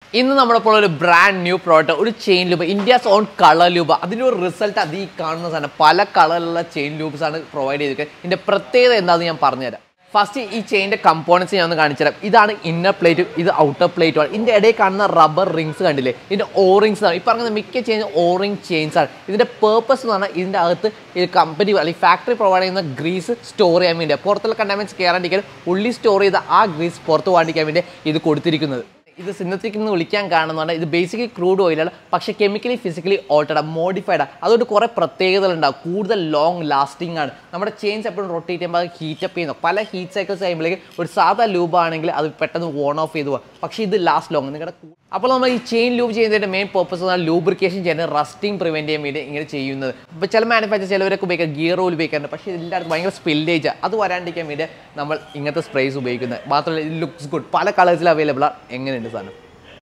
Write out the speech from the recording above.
ഇന്ന് നമ്മളപ്പോൾ ഒരു ബ്രാൻഡ് ന്യൂ പ്രോഡക്റ്റ് ഒരു chain lube India's own colour lube അതിൻ്റെ ഒരു റിസൾട്ട് അത് ഈ കാണുന്ന സാധനം പല കളറിലുള്ള ചെയിൻ ലൂബ്സ് ആണ് പ്രൊവൈഡ് ചെയ്തിരിക്കുന്നത് ഇതിൻ്റെ പ്രത്യേകത എന്താണെന്ന് ഞാൻ പറഞ്ഞുതരാം ഫസ്റ്റ് ഈ ചെയിൻ്റെ കമ്പോണൻസ് ഞാൻ ഒന്ന് കാണിച്ചു തരാം ഇതാണ് ഇന്നർ പ്ലേറ്റ് ഇത് ഔട്ടർ പ്ലേറ്റ് ആണ് ഇതിൻ്റെ ഇടയിൽ കാണുന്ന റബ്ബർ റിങ്സ് കണ്ടില്ലേ ഇതിൻ്റെ ഓറിങ്സ് ആണ് ഈ പറഞ്ഞ മിക്ക ചെയിൻ ഓറിങ് ചെയിൻസ് ആണ് ഇതിൻ്റെ പേർപ്പസ് എന്ന് പറഞ്ഞാൽ ഇതിൻ്റെ അകത്ത് ഈ കമ്പനി അല്ലെങ്കിൽ ഫാക്ടറി പ്രൊവൈഡ് ചെയ്യുന്ന ഗ്രീസ് സ്റ്റോർ ചെയ്യാൻ വേണ്ടി പുറത്തുള്ള കണ്ടാമിൻസ് കയറാണ്ടിരിക്കാൻ ഉള്ളി സ്റ്റോർ ചെയ്ത ആ ഗ്രീസ് പുറത്ത് പോകാണ്ടിരിക്കാൻ വേണ്ടി ഇത് കൊടുത്തിരിക്കുന്നത് ഇത് സിന്തറ്റിക് എന്ന് വിളിക്കാൻ കാണുന്നതാണ് ഇത് ബേസിക്കലി ക്രൂഡ് ഓയിലാണ് പക്ഷേ കെമിക്കലി ഫിസിക്കലി ഓൾട്ടഡ് മോഡിഫൈഡ് ആണ് അതുകൊണ്ട് കുറേ പ്രത്യേകതകളുണ്ടാവും കൂടുതൽ ലോങ് ലാസ്റ്റിംഗ് ആണ് നമ്മുടെ ചെയിൻസ് എപ്പോഴും റൊട്ടേറ്റ് ചെയ്യുമ്പോൾ അത് ഹീറ്റപ്പ് ചെയ്യുന്നു പല ഹീറ്റ് സൈക്കിൾസ് കഴിയുമ്പോഴേക്കും ഒരു സാധാ ലൂബ് ആണെങ്കിൽ അത് പെട്ടെന്ന് ഓൺ ഓഫ് ചെയ്തു പോകാം പക്ഷേ ഇത് ലാസ്റ്റ് ലോങ് നിങ്ങളുടെ കൂ- അപ്പോൾ നമ്മൾ ഈ ചെയിൻ ലൂബ് ചെയ്യുന്നതിൻ്റെ മെയിൻ പർപ്പസ് എന്നാൽ ലൂബ്രിക്കേഷൻ ചെയ്യുന്നത് റസ്റ്റിംഗ് പ്രിവെൻറ്റ് ചെയ്യാൻ വേണ്ടി ഇങ്ങനെ ചെയ്യുന്നത് ഇപ്പോൾ ചില മാനുഫാക്ചർ ചിലവരൊക്കെ ഉപയോഗിക്കാം ഗിയർ ഓയിൽ ഉപയോഗിക്കാറുണ്ട് പക്ഷേ എല്ലാവർക്കും ഭയങ്കര സ്പില്ലേജ് അത് വരാണ്ടിരിക്കാൻ വേണ്ടി നമ്മൾ ഇങ്ങനത്തെ സ്പ്രേസ് ഉപയോഗിക്കുന്നത് മാത്രമല്ല ഇത് ലുക്സ് ഗുഡ് പല കളേഴ്സിൽ അവൈലബിൾ ആണ് എങ്ങനെയുണ്ട് സാധനം